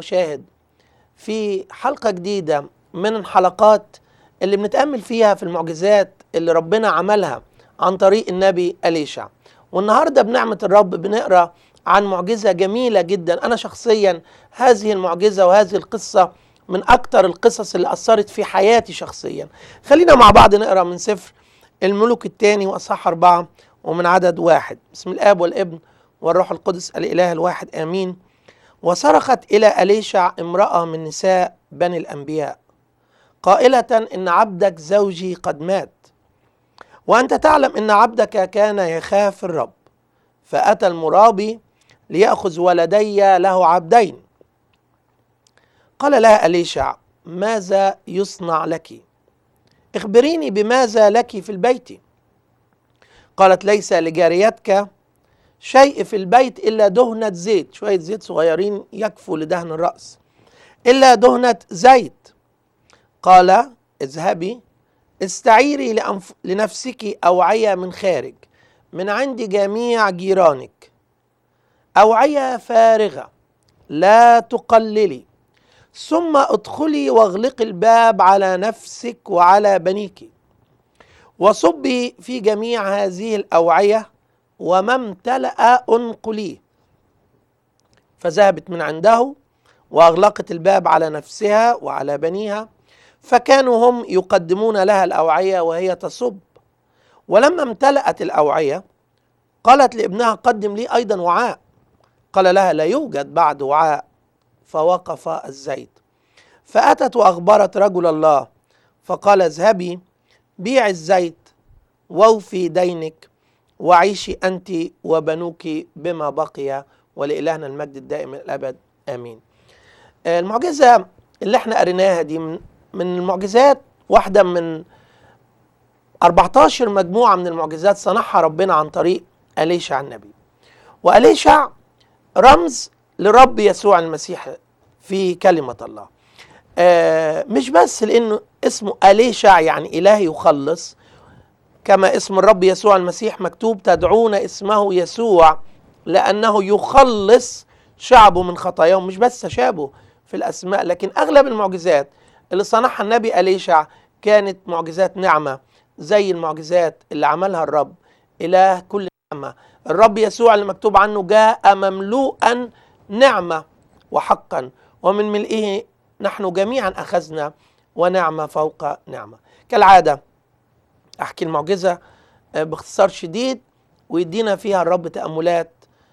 المشاهد في حلقة جديدة من الحلقات اللي بنتأمل فيها في المعجزات اللي ربنا عملها عن طريق النبي أليشع والنهاردة بنعمة الرب بنقرأ عن معجزة جميلة جدا أنا شخصيا هذه المعجزة وهذه القصة من أكتر القصص اللي أثرت في حياتي شخصيا خلينا مع بعض نقرأ من سفر الملوك الثاني وأصحاح أربعة ومن عدد واحد بسم الآب والابن والروح القدس الإله الواحد آمين وصرخت إلى أليشع امرأة من نساء بني الأنبياء قائلة إن عبدك زوجي قد مات وأنت تعلم إن عبدك كان يخاف الرب فأتى المرابي ليأخذ ولدي له عبدين قال لها أليشع ماذا يصنع لك اخبريني بماذا لك في البيت قالت ليس لجاريتك شيء في البيت إلا دهنة زيت شوية زيت صغيرين يكفوا لدهن الرأس إلا دهنة زيت قال اذهبي استعيري لأنف... لنفسك أوعية من خارج من عند جميع جيرانك أوعية فارغة لا تقللي ثم ادخلي واغلقي الباب على نفسك وعلى بنيك وصبي في جميع هذه الأوعية وما امتلأ انقليه فذهبت من عنده وأغلقت الباب على نفسها وعلى بنيها فكانوا هم يقدمون لها الأوعية وهي تصب ولما امتلأت الأوعية قالت لابنها قدم لي أيضا وعاء قال لها لا يوجد بعد وعاء فوقف الزيت فأتت وأخبرت رجل الله فقال اذهبي بيع الزيت ووفي دينك وعيشي أنت وبنوك بما بقي ولإلهنا المجد الدائم الأبد آمين المعجزة اللي احنا قريناها دي من, من المعجزات واحدة من 14 مجموعة من المعجزات صنعها ربنا عن طريق أليشع النبي وأليشع رمز لرب يسوع المسيح في كلمة الله آه مش بس لأنه اسمه أليشع يعني إله يخلص كما اسم الرب يسوع المسيح مكتوب تدعون اسمه يسوع لأنه يخلص شعبه من خطاياهم مش بس تشابه في الأسماء لكن أغلب المعجزات اللي صنعها النبي أليشع كانت معجزات نعمة زي المعجزات اللي عملها الرب إله كل نعمة الرب يسوع اللي مكتوب عنه جاء مملوءا نعمة وحقا ومن ملئه نحن جميعا أخذنا ونعمة فوق نعمة كالعادة أحكي المعجزة باختصار شديد ويدينا فيها الرب تأملات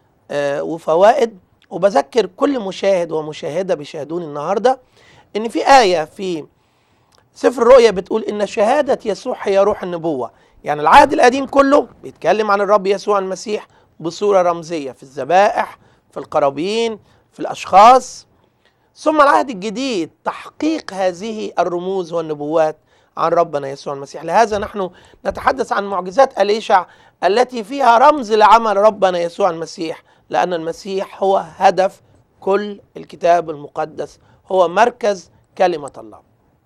وفوائد وبذكر كل مشاهد ومشاهدة بيشاهدوني النهاردة إن في آية في سفر الرؤيا بتقول إن شهادة يسوع هي روح النبوة يعني العهد القديم كله بيتكلم عن الرب يسوع المسيح بصورة رمزية في الذبائح في القرابين في الأشخاص ثم العهد الجديد تحقيق هذه الرموز والنبوات عن ربنا يسوع المسيح لهذا نحن نتحدث عن معجزات أليشع التي فيها رمز لعمل ربنا يسوع المسيح لأن المسيح هو هدف كل الكتاب المقدس هو مركز كلمة الله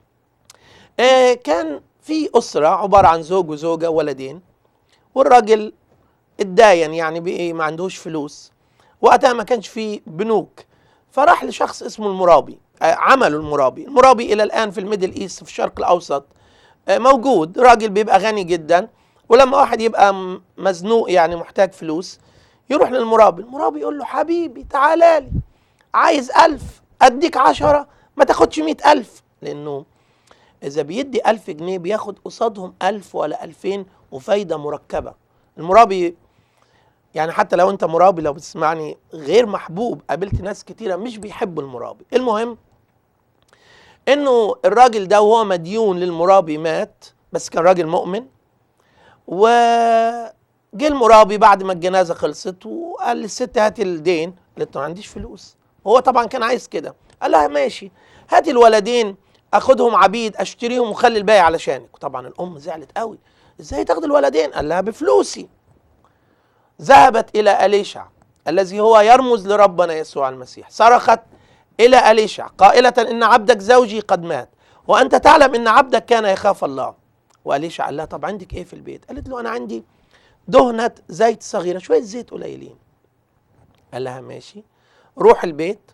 آه كان في أسرة عبارة عن زوج وزوجة وولدين والراجل اتداين يعني بقي ما عندهوش فلوس وقتها ما كانش في بنوك فراح لشخص اسمه المرابي آه عملوا المرابي المرابي إلى الآن في الميدل إيست في الشرق الأوسط آه موجود راجل بيبقى غني جدا ولما واحد يبقى مزنوق يعني محتاج فلوس يروح للمرابي المرابي يقول له حبيبي تعالى لي عايز ألف أديك عشرة ما تاخدش مئة ألف لأنه إذا بيدي ألف جنيه بياخد قصادهم ألف ولا ألفين وفايدة مركبة المرابي يعني حتى لو أنت مرابي لو بتسمعني غير محبوب قابلت ناس كتيرة مش بيحبوا المرابي المهم إنه الراجل ده وهو مديون للمرابي مات بس كان راجل مؤمن وجه المرابي بعد ما الجنازة خلصت وقال للست هاتي الدين قالت له ما عنديش فلوس هو طبعا كان عايز كده قال لها ماشي هاتي الولدين اخدهم عبيد اشتريهم وخلي الباقي علشانك وطبعا الام زعلت قوي ازاي تاخد الولدين قال لها بفلوسي ذهبت الى اليشع الذي هو يرمز لربنا يسوع المسيح صرخت الى اليشع قائله ان عبدك زوجي قد مات وانت تعلم ان عبدك كان يخاف الله واليشع قال لها طب عندك ايه في البيت قالت له انا عندي دهنه زيت صغيره شويه زيت قليلين قال لها ماشي روح البيت